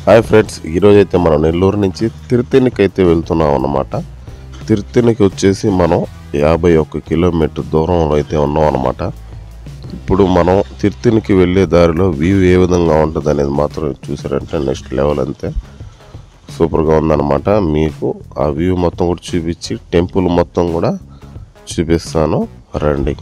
Hi friends ఈరోజు అయితే మనం నెల్లూరు నుంచి తిరుత్తణికి అయితే వెళ్తున్నాం అన్నమాట తిరుత్తణికి వచ్చేసి మనం యాభై ఒక్క కిలోమీటర్ దూరంలో అయితే ఉన్నాం అన్నమాట ఇప్పుడు మనం తిరుత్తణికి వెళ్ళే దారిలో వ్యూ ఏ విధంగా ఉంటుంది అనేది మాత్రం చూసారంటే నెక్స్ట్ లెవెల్ అంతే సూపర్గా ఉందన్నమాట మీకు ఆ వ్యూ మొత్తం కూడా చూపించి టెంపుల్ మొత్తం కూడా చూపిస్తాను రండి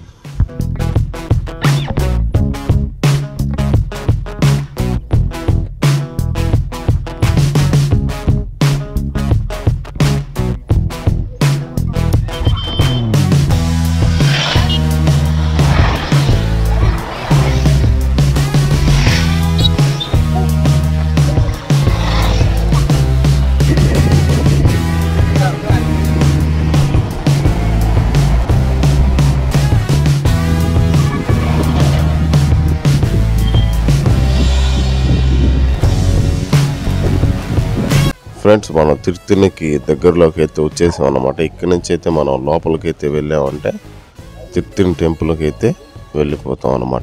ఫ్రెండ్స్ మనం తిరుత్తణికి దగ్గరలోకి అయితే వచ్చేసాం అనమాట ఇక్కడి నుంచి అయితే మనం లోపలికి అయితే వెళ్ళామంటే తిరుత్తణి టెంపుల్కి అయితే వెళ్ళిపోతాం అనమాట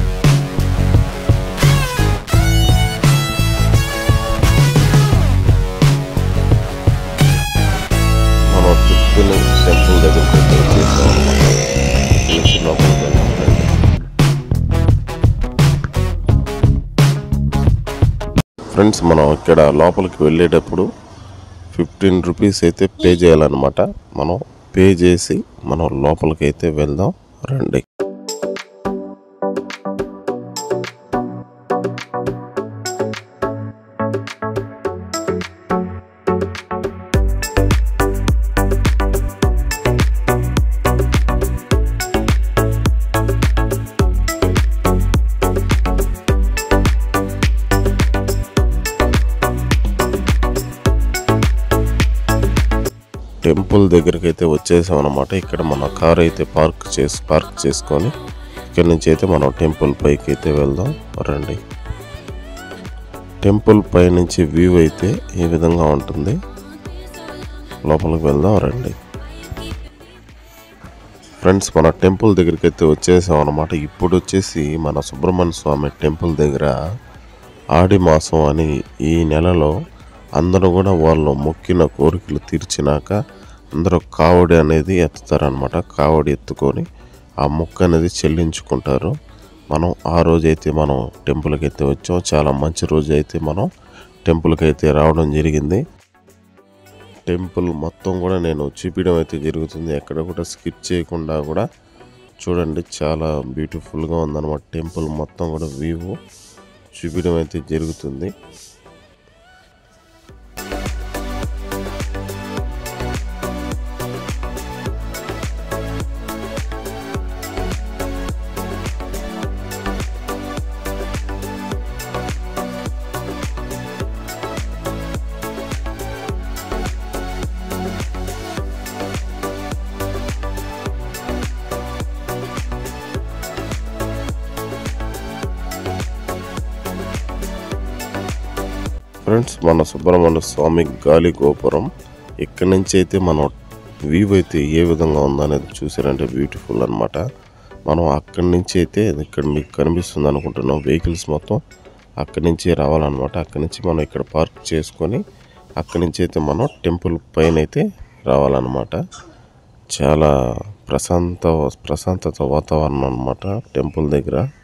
మనం తిరుత్తణి టెంపుల్ దగ్గరికి అయితే వచ్చేసాం అనమాట నుంచి లోపలికి వెళ్దాం రండి. ఫ్రెండ్స్ మనం ఇక్కడ లోపలికి వెళ్ళేటప్పుడు ఫిఫ్టీన్ రూపీస్ అయితే పే చేయాలన్నమాట మనం పే చేసి మనం లోపలికి అయితే వెళ్దాం రండి టెంపుల్ దగ్గరికి అయితే వచ్చేసాం అనమాట ఇక్కడ మన కార్ అయితే పార్క్ చేసి పార్క్ చేసుకొని ఇక్కడ నుంచి అయితే మనం టెంపుల్ పైకి అయితే వెళ్దాం రండి టెంపుల్ పై నుంచి వ్యూ అయితే ఈ విధంగా ఉంటుంది లోపలికి వెళ్దాం రండి ఫ్రెండ్స్ మన టెంపుల్ దగ్గరికి అయితే వచ్చేసాం అనమాట ఇప్పుడు వచ్చేసి మన సుబ్రహ్మణ్య స్వామి టెంపుల్ దగ్గర ఆడి మాసం అని ఈ నెలలో అందరూ కూడా వాళ్ళు మొక్కిన కోరికలు తీర్చినాక అందరూ కావడి అనేది ఎత్తుతారనమాట కావడి ఎత్తుకొని ఆ మొక్క అనేది చెల్లించుకుంటారు మనం ఆ రోజు అయితే మనం టెంపుల్కి అయితే వచ్చాం చాలా మంచి రోజు అయితే మనం టెంపుల్కి అయితే రావడం జరిగింది టెంపుల్ మొత్తం కూడా నేను చూపించడం అయితే జరుగుతుంది ఎక్కడ కూడా స్కిప్ చేయకుండా కూడా చూడండి చాలా బ్యూటిఫుల్గా ఉందన్నమాట టెంపుల్ మొత్తం కూడా వ్యూ చూపించడం అయితే జరుగుతుంది ఫ్రెండ్స్ మన సుబ్రహ్మణ్య స్వామి గాలి గోపురం ఇక్కడి నుంచి అయితే మనం వ్యూ అయితే ఏ విధంగా ఉందనేది చూసారంటే బ్యూటిఫుల్ అన్నమాట మనం అక్కడి నుంచి అయితే ఇక్కడ మీకు కనిపిస్తుంది అనుకుంటున్నాం వెహికల్స్ మొత్తం అక్కడి నుంచి రావాలన్నమాట అక్కడి నుంచి మనం ఇక్కడ పార్క్ చేసుకొని అక్కడి నుంచి అయితే మనం టెంపుల్ పైన అయితే రావాలన్నమాట చాలా ప్రశాంత ప్రశాంతత వాతావరణం అన్నమాట టెంపుల్ దగ్గర